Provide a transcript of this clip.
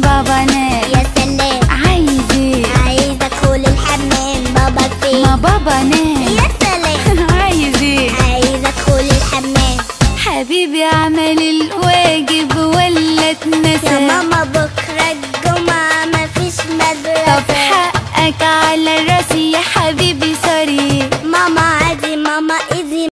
بابا نام يا سلام عايز ايه عايز ادخل الحمام بابا فين ما بابا نام يا سلام عايز ايه عايز ادخل الحمام حبيبي